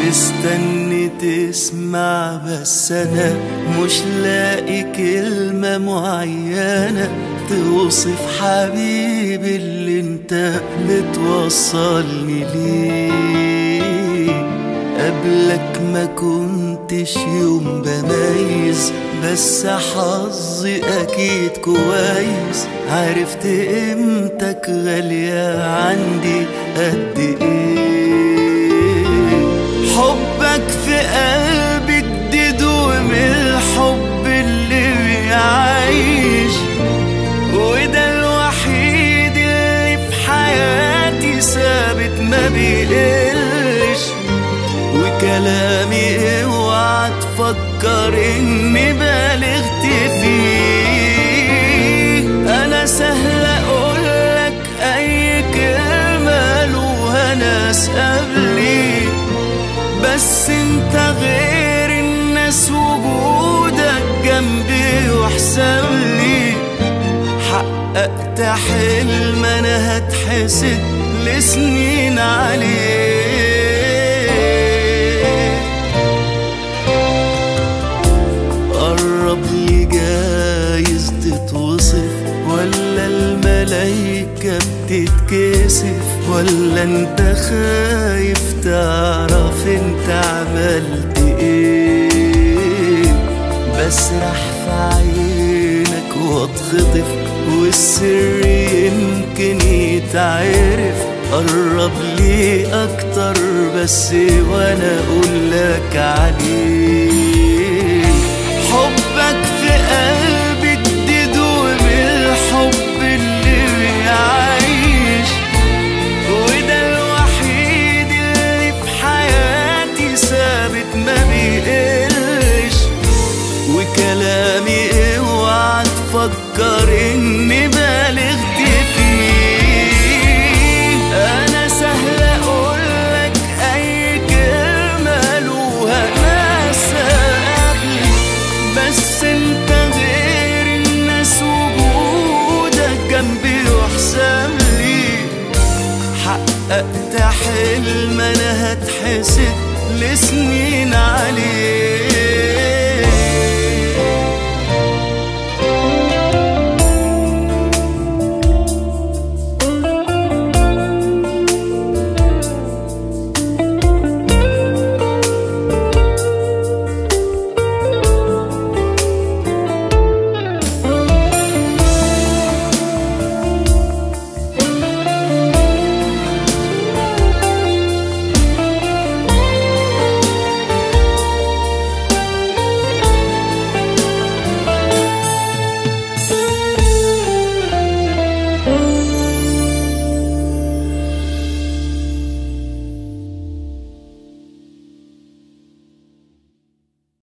مستني تسمع بس انا مش لاقي كلمة معينة توصف حبيبي اللي انت بتوصلني ليه قبلك ما كنتش يوم بميز بس حظي اكيد كويس عرفت قيمتك غالية عندي قد ايه حبك في قلبي جديد ومن الحب اللي بيعيش وده الوحيد اللي في حياتي ثابت ما بيقلش وكلامي اوعى تفكر اني بالغت فيه انا سهل اقولك اي كلمة لوها ناس قبلي بس انت غير الناس وجودك جنبي وحسب لي حققت حلم انا هتحسد لسنين عليه قرب لي جايز تتوصف ولا الملايكة بتتكسف ولا انت خايف تعرف انت عملت ايه بسرح في عينك واتخطف والسر يمكن يتعرف قرب لي اكتر بس وانا اقول لك عليه حبك في قلبي جديد وبالحب اللي بيعيش وده الوحيد اللي في حياتي ثابت ما بيقلش وكلامي اوعى تفكر اني بالغت فيه انا سهل اقولك اي كلمة لوها ناس قبلي بس انت غير الناس وجودك جنبي وحساب لي حققت حلم انا هتحسد لسنين عليه